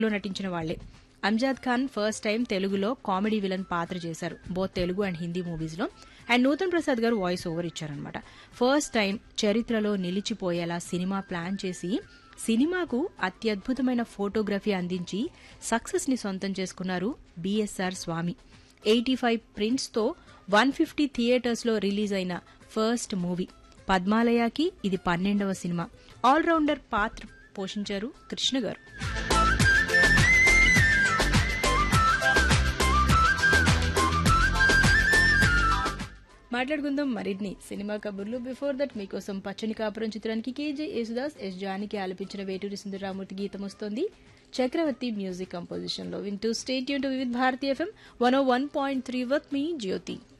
లో నటించిన వాళ్లే అంజాద్ ఖాన్ ఫస్ట్ టైం తెలుగులో కామెడీ విలన్ పాత్ర చేశారు both Telugu and Hindi movies లో అండ్ నూతన్ ప్రసాద్ గారు వాయిస్ ఓవర్ ఇచ్చారనమాట ఫస్ట్ టైం చరిత్రలో నిలిచిపోయేలా సినిమా ప్లాన్ చేసి సినిమాకు అత్యద్భుతమైన ఫోటోగ్రఫీ అందించి సక్సెస్ ని సొంతం చేసుకున్నారు BSR Swamy eighty five prints తో వన్ ఫిఫ్టీ థియేటర్స్ లో రిలీజ్ అయిన ఫస్ట్ మూవీ పద్మాలయకి ఇది పన్నెండవ సినిమా ఆల్రౌండర్ పాత్ర పోషించారు కృష్ణ గారు మాట్లాడుకుందాం మరిన్ని సినిమా కబుర్లు బిఫోర్ దట్ మీకోసం పచ్చని కాపురం చిత్రానికి కేజే యేసుదాస్ ఎస్ జానికి ఆలపించిన వేటూరి సుందరరామూర్తి గీతం వస్తోంది చక్రవర్తి మ్యూజిక్ కంపోజిషన్ లో వింటూ stay tune to Vividh Bharati FM one o one point three with me Jyothi